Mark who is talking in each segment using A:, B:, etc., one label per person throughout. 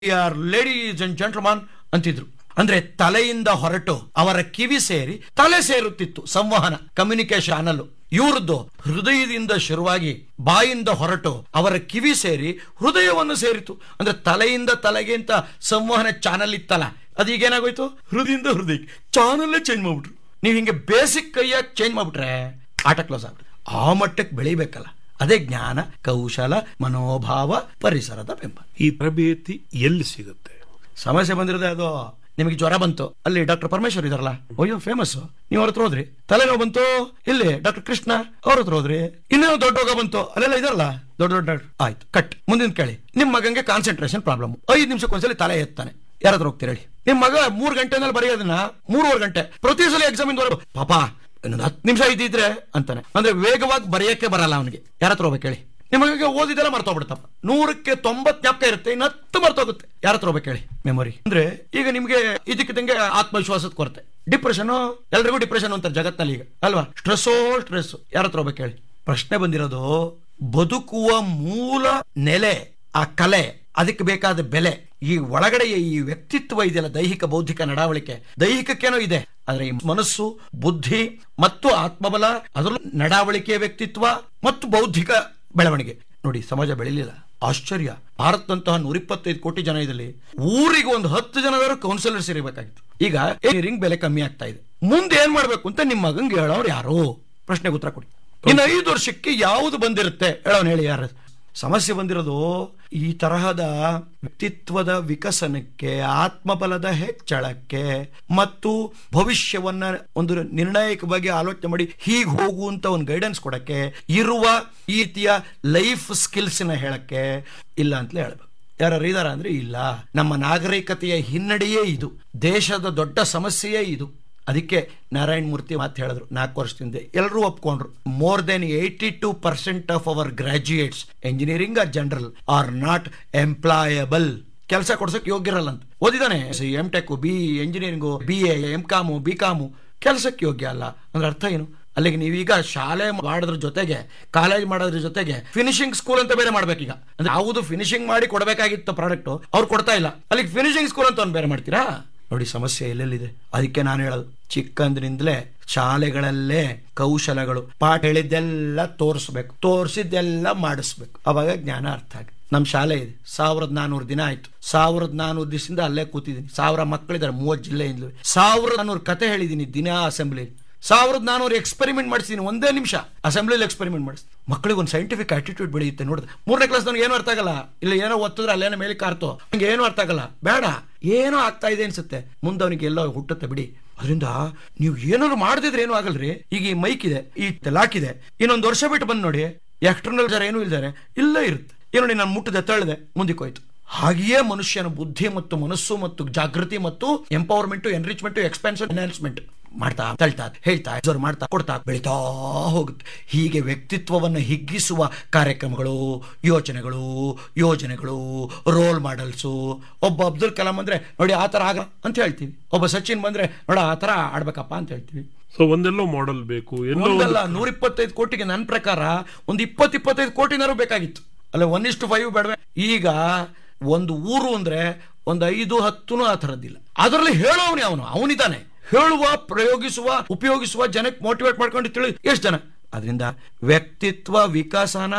A: R ladies and gentleman ಅಂತಿದ್ರು ಅಂದ್ರೆ ತಲೆಯಿಂದ ಹೊರಟು ಅವರ ಕಿವಿ ಸೇರಿ ತಲೆ ಸೇರುತ್ತಿತ್ತು ಸಂವಹನ ಕಮ್ಯುನಿಕೇಶನ್ ಚಾನಲ್ ಇವ್ರದ್ದು ಹೃದಯದಿಂದ ಶುರುವಾಗಿ ಬಾಯಿಂದ ಹೊರಟು ಅವರ ಕಿವಿ ಸೇರಿ ಹೃದಯವನ್ನು ಸೇರಿತು ಅಂದ್ರೆ ತಲೆಯಿಂದ ತಲೆಗೆ ಅಂತ ಸಂವಹನ ಚಾನಲ್ ಇತ್ತಲ್ಲ ಅದೀಗೇನಾಗೋಯ್ತು ಹೃದಯದಿಂದ ಹೃದಯಕ್ಕೆ ಚಾನಲ್ಲೇ ಚೇಂಜ್ ಮಾಡ್ಬಿಟ್ರು ನೀವು ಹಿಂಗೆ ಬೇಸಿಕ್ ಕೈಯಾಗಿ ಚೇಂಜ್ ಮಾಡ್ಬಿಟ್ರೆ ಆಟ ಕ್ಲೋಸ್ ಆಗ್ಬಿಡುತ್ತೆ ಆ ಮಟ್ಟಕ್ಕೆ ಬೆಳಿಬೇಕಲ್ಲ ಅದೇ ಜ್ಞಾನ ಕೌಶಲ ಮನೋಭಾವ ಪರಿಸರದ ಬೆಂಬಲ
B: ಈ ತರಬೇತಿ ಎಲ್ಲಿ ಸಿಗುತ್ತೆ
A: ಸಮಸ್ಯೆ ಬಂದಿರೋದೇ ಅದು ನಿಮಗೆ ಜ್ವರ ಬಂತು ಅಲ್ಲಿ ಡಾಕ್ಟರ್ ಪರಮೇಶ್ವರ್ ಇದಾರಲ್ಲ ಅಯ್ಯೋ ಫೇಮಸ್ ನೀವು ಅವ್ರ ಹತ್ರ ಹೋದ್ರಿ ತಲೆನೋವು ಬಂತು ಇಲ್ಲಿ ಡಾಕ್ಟರ್ ಕೃಷ್ಣ ಅವ್ರ ಹತ್ರ ಹೋದ್ರಿ ಇನ್ನೇನು ದೊಡ್ಡ ರೋಗ ಬಂತು ಅಲ್ಲೆಲ್ಲ ಇದಾರಲ್ಲ ದೊಡ್ಡ ದೊಡ್ಡ ಡಾಕ್ಟರ್ ಆಯ್ತು ಕಟ್ ಮುಂದಿನ ಕೇಳಿ ನಿಮ್ ಮಗಂಗೆ ಕಾನ್ಸಂಟ್ರೇಷನ್ ಪ್ರಾಬ್ಲಮ್ ಐದು ನಿಮಿಷಕ್ಕೆ ಒಂದ್ಸಲಿ ತಲೆ ಎತ್ತಾನೆ ಯಾರ ಹತ್ರ ಹೋಗ್ತೀರಿ ಹೇಳಿ ನಿಮ್ ಮಗ ಮೂರ್ ಗಂಟೆನಲ್ಲಿ ಬರೆಯೋದನ್ನ ಮೂರುವರೆ ಗಂಟೆ ಪ್ರತಿ ಸಲ ಎಕ್ಸಾಮ್ ಇಂದ ಪಾಪ ಇನ್ನೊಂದು ಹತ್ತು ನಿಮಿಷ ಇದ್ದಿದ್ರೆ ಅಂತಾನೆ ಅಂದ್ರೆ ವೇಗವಾಗಿ ಬರೆಯಕ್ಕೆ ಬರಲ್ಲ ಅವನಿಗೆ ಯಾರ ಹತ್ರ ಹೋಗ್ಬೇಕು ಹೇಳಿ ನಿಮಗೆ ಓದಿದೆಲ್ಲ ಮರ್ತೋಗ್ಬಿಡ್ತಪ್ಪ ನೂರಕ್ಕೆ ತೊಂಬತ್ ಜ್ಞಾಪಕ ಇರುತ್ತೆ ಇನ್ನು ಹತ್ತು ಮರ್ತೋಗುತ್ತೆ ಯಾರ ಹತ್ರ ಹೋಗ್ಬೇಕು ಹೇಳಿ ಮೆಮೊರಿ ಅಂದ್ರೆ ಈಗ ನಿಮ್ಗೆ ಇದಕ್ಕಿದ್ದಂಗೆ ಆತ್ಮವಿಶ್ವಾಸದ ಕೊರತೆ ಡಿಪ್ರೆಷನ್ ಎಲ್ರಿಗೂ ಡಿಪ್ರೆಷನ್ ಅಂತಾರೆ ಜಗತ್ನಲ್ಲಿ ಈಗ ಅಲ್ವಾ ಸ್ಟ್ರೆಸ್ಸೋ ಸ್ಟ್ರೆಸ್ ಯಾರ ಹತ್ರ ಹೋಗ್ಬೇಕು ಹೇಳಿ ಪ್ರಶ್ನೆ ಬಂದಿರೋದು ಬದುಕುವ ಮೂಲ ನೆಲೆ ಆ ಕಲೆ ಅದಕ್ಕೆ ಬೇಕಾದ ಬೆಲೆ ಈ ಒಳಗಡೆ ಈ ವ್ಯಕ್ತಿತ್ವ ಇದೆಯಲ್ಲ ದೈಹಿಕ ಬೌದ್ಧಿಕ ನಡಾವಳಿಕೆ ದೈಹಿಕಕ್ಕೇನೋ ಇದೆ ಆದ್ರೆ ಈ ಮನಸ್ಸು ಬುದ್ಧಿ ಮತ್ತು ಆತ್ಮಬಲ ಅದರಲ್ಲೂ ನಡಾವಳಿಕೆಯ ವ್ಯಕ್ತಿತ್ವ ಮತ್ತು ಬೌದ್ಧಿಕ ಬೆಳವಣಿಗೆ ನೋಡಿ ಸಮಾಜ ಬೆಳಿಲಿಲ್ಲ ಆಶ್ಚರ್ಯ ಭಾರತದಂತಹ ನೂರಿಪ್ಪತ್ತೈದು ಕೋಟಿ ಜನ ಇದಲ್ಲಿ ಊರಿಗೆ ಒಂದು ಹತ್ತು ಜನದಾರು ಕೌನ್ಸಿಲರ್ಸ್ ಇರಬೇಕಾಗಿತ್ತು ಈಗ ರಿಂಗ್ ಬೆಲೆ ಕಮ್ಮಿ ಆಗ್ತಾ ಇದೆ ಮುಂದೆ ಏನ್ ಮಾಡ್ಬೇಕು ಅಂತ ನಿಮ್ಮ ಮಗಂಗೆ ಹೇಳೋರು ಯಾರು ಪ್ರಶ್ನೆಗೆ ಉತ್ತರ ಕೊಡಿ ಇನ್ನು ಐದು ವರ್ಷಕ್ಕೆ ಯಾವುದು ಬಂದಿರುತ್ತೆ ಹೇಳೋನ್ ಹೇಳಿ ಯಾರು ಸಮಸ್ಯೆ ಬಂದಿರೋದು ಈ ತರಹದ ವ್ಯಕ್ತಿತ್ವದ ವಿಕಸನಕ್ಕೆ ಆತ್ಮಬಲದ ಹೆಚ್ಚಳಕ್ಕೆ ಮತ್ತು ಭವಿಷ್ಯವನ್ನ ಒಂದು ನಿರ್ಣಾಯಕವಾಗಿ ಆಲೋಚನೆ ಮಾಡಿ ಹೀಗೆ ಹೋಗು ಅಂತ ಒಂದು ಗೈಡೆನ್ಸ್ ಕೊಡಕ್ಕೆ ಇರುವ ಈ ರೀತಿಯ ಲೈಫ್ ಸ್ಕಿಲ್ಸ್ನ ಹೇಳಕ್ಕೆ ಇಲ್ಲ ಅಂತಲೇ ಹೇಳ್ಬೇಕು ಯಾರು ಇದಾರ ಅಂದ್ರೆ ಇಲ್ಲ ನಮ್ಮ ನಾಗರಿಕತೆಯ ಹಿನ್ನಡೆಯೇ ಇದು ದೇಶದ ದೊಡ್ಡ ಸಮಸ್ಯೆಯೇ ಇದು ಅದಕ್ಕೆ ನಾರಾಯಣ ಮೂರ್ತಿ ಮಾತು ಹೇಳಿದ್ರು ನಾಲ್ಕು ವರ್ಷದಿಂದ ಎಲ್ಲರೂ ಒಪ್ಕೊಂಡ್ರು more than eighty two percent of our graduates engineering are general are not employable ಕೆಲಸ ಕೊಡ್ಸಕ್ ಯೋಗ್ಯರಲ್ಲ ಅಂತ ಓದಿದಾನೆ M tech B engineering B A M com B com ಕೆಲಸಕ್ಕೆ ಯೋಗ್ಯ ಅಲ್ಲ ಅಂದ್ರೆ ಅರ್ಥ ಏನು ಅಲ್ಲಿಗೆ ನೀವೀಗ ಶಾಲೆ ಮಾಡೋದ್ರ ಜೊತೆಗೆ ಕಾಲೇಜ್ ಮಾಡೋದ್ರ ಜೊತೆಗೆ ಫಿನಿಶಿಂಗ್ ಸ್ಕೂಲ್ ಅಂತ ಬೇರೆ ಮಾಡ್ಬೇಕೀಗ ಅಂದ್ರೆ ಯಾವುದು ಫಿನಿಶಿಂಗ್ ಮಾಡಿ ಕೊಡಬೇಕಾಗಿತ್ತು ಪ್ರಾಡಕ್ಟ್ ಅವ್ರು ಕೊಡ್ತಾ ಇಲ್ಲ ಅಲ್ಲಿಗೆ ಫಿನಿಶಿಂಗ್ ಸ್ಕೂಲ್ ಅಂತ ಒಂದು ಬೇರೆ ಮಾಡ್ತೀರಾ ನೋಡಿ ಸಮಸ್ಯೆ ಎಲ್ಲೆಲ್ಲಿದೆ ಅದಕ್ಕೆ ನಾನು ಹೇಳೋದು ಚಿಕ್ಕಂದ್ರಿಂದಲೇ ಶಾಲೆಗಳಲ್ಲೇ ಕೌಶಲಗಳು ಪಾಠ ಹೇಳಿದ್ದೆಲ್ಲ ತೋರಿಸ್ಬೇಕು ತೋರಿಸಿದ್ದೆಲ್ಲ ಮಾಡಿಸ್ಬೇಕು ಅವಾಗ ಜ್ಞಾನ ಅರ್ಥ ಆಗುತ್ತೆ ನಮ್ಮ ಶಾಲೆ ಇದೆ ಸಾವಿರದ ನಾನೂರು ದಿನ ಆಯ್ತು ಸಾವಿರದ ನಾನೂರು ದಿವಸದಿಂದ ಅಲ್ಲೇ ಕೂತಿದ್ದೀನಿ ಸಾವಿರ ಮಕ್ಕಳಿದ್ದಾರೆ ಮೂವತ್ತು ಜಿಲ್ಲೆಯಿಂದಲೂ ಸಾವಿರದ ನಾನೂರು ಕತೆ ಹೇಳಿದ್ದೀನಿ ದಿನ ಅಸೆಂಬ್ಲಿ ಸಾವಿರದ ನಾನೂರು ಎಕ್ಸ್ಪೆರಿಮೆಂಟ್ ಮಾಡಿಸ್ತೀನಿ ಒಂದೇ ನಿಮಿಷ ಅಸೆಂಬ್ಲಿಲಿ ಎಕ್ಸ್ಪೆರಿಮೆಂಟ್ ಮಾಡಿಸ್ತೀನಿ ಮಕ್ಕಳಿಗೆ ಒಂದು ಸೈಂಟಿಫಿಕ್ ಆಟಿಟ್ಯೂಡ್ ಬೆಳೆಯುತ್ತೆ ನೋಡಿದ್ರೆ ಮೂರನೇ ಕ್ಲಾಸ್ ನನಗೆ ಏನು ಅರ್ಥ ಆಗಲ್ಲ ಇಲ್ಲ ಏನೋ ಒತ್ತಿದ್ರೆ ಅಲ್ಲೇನೋ ಮೇಲೆ ಕಾರ್ತು ಹಂಗೆ ಏನೂ ಅರ್ಥ ಆಗಲ್ಲ ಬೇಡ ಏನೋ ಆಗ್ತಾ ಇದೆ ಅನ್ಸುತ್ತೆ ಮುಂದೆ ಅವನಿಗೆ ಎಲ್ಲೋ ಹುಟ್ಟುತ್ತೆ ಬಿಡಿ ಅದರಿಂದ ನೀವು ಏನಾದ್ರು ಮಾಡದಿದ್ರೆ ಏನೂ ಆಗಲ್ರಿ ಈಗ ಈ ಮೈಕ್ ಇದೆ ಈ ಲಾಕ್ ಇದೆ ಇನ್ನೊಂದು ವರ್ಷ ಬಿಟ್ಟು ಬಂದು ನೋಡಿ ಎಕ್ಸ್ಟರ್ನಲ್ ಜರ ಏನೂ ಇಲ್ದಾರೆ ಇಲ್ಲ ಇರುತ್ತೆ ಏನು ನೋಡಿ ನಾನು ಮುಟ್ಟದೆ ತಳ್ಳಿದೆ ಮುಂದಕ್ಕೆ ಹೋಯ್ತು ಹಾಗೆಯೇ ಮನುಷ್ಯನ ಬುದ್ಧಿ ಮತ್ತು ಮನಸ್ಸು ಮತ್ತು ಜಾಗೃತಿ ಮತ್ತು ಎಂಪವರ್ಮೆಂಟ್ ಎನ್ರಿಚ್ಮೆಂಟ್ ಎಕ್ಸ್ಪೆನ್ಷನ್ ಎನ್ಹಾನ್ಸ್ಮೆಂಟ್ ಮಾಡ್ತಾ ತಳ್ತಾ ಹೇಳ್ತಾ ಅಬ್ಸರ್ವ್ ಮಾಡ್ತಾ ಕೊಡ್ತಾ ಬೆಳಿತಾ ಹೋಗುತ್ತೆ ಹೀಗೆ ವ್ಯಕ್ತಿತ್ವವನ್ನು ಹಿಗ್ಗಿಸುವ ಕಾರ್ಯಕ್ರಮಗಳು ಯೋಚನೆಗಳು ಯೋಜನೆಗಳು ರೋಲ್ ಮಾಡೆಲ್ಸು ಒಬ್ಬ ಅಬ್ದುಲ್ ಕಲಾಂ ಅಂದ್ರೆ ನೋಡಿ ಆ ಥರ ಆಗ ಅಂತ ಹೇಳ್ತೀವಿ ಒಬ್ಬ ಸಚಿನ್ ಬಂದ್ರೆ ನೋಡ ಆ ಥರ ಆಡ್ಬೇಕಪ್ಪ ಅಂತ ಹೇಳ್ತೀವಿ
B: ಸೊ ಒಂದೆಲ್ಲೋ ಮಾಡೆಲ್ ಬೇಕು ಎಲ್ಲೋ ಒಂದು
A: ಒಂದಲ್ಲ ನೂರ ಇಪ್ಪತ್ತೈದು ಕೋಟಿಗೆ ನನ್ನ ಪ್ರಕಾರ ಒಂದು ಇಪ್ಪತ್ತು ಇಪ್ಪತ್ತೈದು ಕೋಟಿನಾರು ಬೇಕಾಗಿತ್ತು ಅಲ್ಲ ಒನ್ ಇಷ್ಟು ಫೈವ್ ಬೇಡವೆ ಈಗ ಒಂದು ಊರು ಅಂದ್ರೆ ಒಂದು ಐದು ಹತ್ತುನು ಆ ಥರದ್ದಿಲ್ಲ ಅದರಲ್ಲಿ ಹೇಳೋವನೇ ಅವನು ಅವನಿದ್ದಾನೆ ಹೇಳುವ ಪ್ರಯೋಗಿಸುವ ಉಪಯೋಗಿಸುವ ಜನಕ್ಕೆ ಮೋಟಿವೇಟ್ ಮಾಡ್ಕೊಂಡು ತಿಳಿ ಎಷ್ಟು ಜನ ಅದರಿಂದ ವ್ಯಕ್ತಿತ್ವ ವಿಕಸನ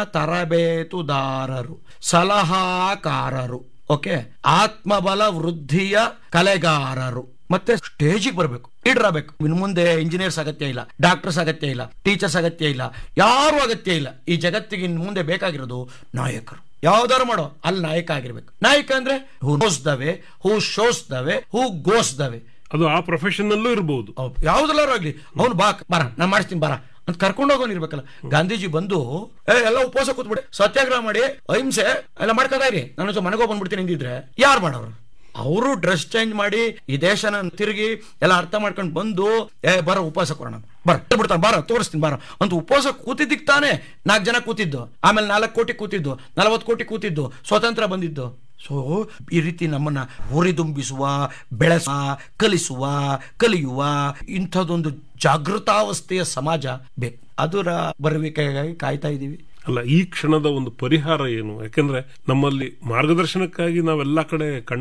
A: ತರಬೇತುದಾರರು ಸಲಹಾಕಾರರು ಓಕೆ ಆತ್ಮಬಲ ವೃದ್ಧಿಯ ಕಲೆಗಾರರು ಮತ್ತೆ ಸ್ಟೇಜಿಗೆ ಬರಬೇಕು ಲೀಡರ್ ಆಗಬೇಕು ಇನ್ನು ಮುಂದೆ ಇಂಜಿನಿಯರ್ಸ್ ಅಗತ್ಯ ಇಲ್ಲ ಡಾಕ್ಟರ್ಸ್ ಅಗತ್ಯ ಇಲ್ಲ ಟೀಚರ್ಸ್ ಅಗತ್ಯ ಇಲ್ಲ ಯಾರು ಅಗತ್ಯ ಇಲ್ಲ ಈ ಜಗತ್ತಿಗೆ ಇನ್ನು ಮುಂದೆ ಬೇಕಾಗಿರೋದು ನಾಯಕರು ಯಾವ್ದಾರು ಮಾಡೋ ಅಲ್ಲಿ ನಾಯಕ ಆಗಿರ್ಬೇಕು ನಾಯಕ ಅಂದ್ರೆ who knows the way who shows the way who goes the way
B: ಅದು ಆ ಪ್ರೊಫೆಷನ್ ಅಲ್ಲೂ ಇರಬಹುದು
A: ಯಾವ್ದೆಲ್ಲಾರು ಆಗ್ಲಿ ಅವ್ನು ಬಾ ಬಾರ ನಾನು ಮಾಡಿಸ್ತೀನಿ ಬಾರ ಅಂತ ಕರ್ಕೊಂಡು ಹೋಗೋನ್ ಇರ್ಬೇಕಲ್ಲ ಗಾಂಧೀಜಿ ಬಂದು ಏ ಎಲ್ಲ ಉಪವಾಸ ಕೂತ್ಬಿಡಿ ಸತ್ಯಾಗ್ರಹ ಮಾಡಿ ಅಹಿಂಸೆ ಎಲ್ಲ ಮಾಡ್ಕೋತಾ ಇರಿ ನಾನು ಮನೆಗೆ ಬಂದ್ಬಿಡ್ತೀನಿ ಅಂದಿದ್ರೆ ಯಾರು ಮಾಡೋರು ಅವರು ಡ್ರೆಸ್ ಚೇಂಜ್ ಮಾಡಿ ಈ ದೇಶನ ತಿರುಗಿ ಎಲ್ಲ ಅರ್ಥ ಮಾಡ್ಕೊಂಡು ಬಂದು ಏ ಬರ ಉಪವಾಸ ಕೊಡೋಣ ಬರ ಬಿಡ್ತಾನೆ ಬಾರ ತೋರಿಸ್ತೀನಿ ಬಾರ ಅಂತ ಉಪವಾಸ ಕೂತಿದ್ದಕ್ಕೆ ತಾನೇ ನಾಲ್ಕು ಜನ ಕೂತಿದ್ದು ಆಮೇಲೆ ನಾಲ್ಕು ಕೋಟಿ ಕೂತಿದ್ದು ನಲವತ್ತು ಕೋಟಿ ಕೂತಿದ್ದು ಸ್ವತಂತ್ರ ಬಂದಿದ್ದು ಸೊ ಈ ರೀತಿ ನಮ್ಮನ್ನ ಹುರಿದುಂಬಿಸುವ ಬೆಳೆಸುವ ಕಲಿಸುವ ಕಲಿಯುವ ಇಂಥದ್ದೊಂದು ಜಾಗೃತಾವಸ್ಥೆಯ ಸಮಾಜ ಬೇಕು ಅದರ ಬರುವಿಕೆಗಾಗಿ ಕಾಯ್ತಾ ಇದ್ದೀವಿ
B: ಅಲ್ಲ ಈ ಕ್ಷಣದ ಒಂದು ಪರಿಹಾರ ಏನು ಯಾಕೆಂದ್ರೆ ನಮ್ಮಲ್ಲಿ ಮಾರ್ಗದರ್ಶನಕ್ಕಾಗಿ ನಾವೆಲ್ಲ ಕಡೆ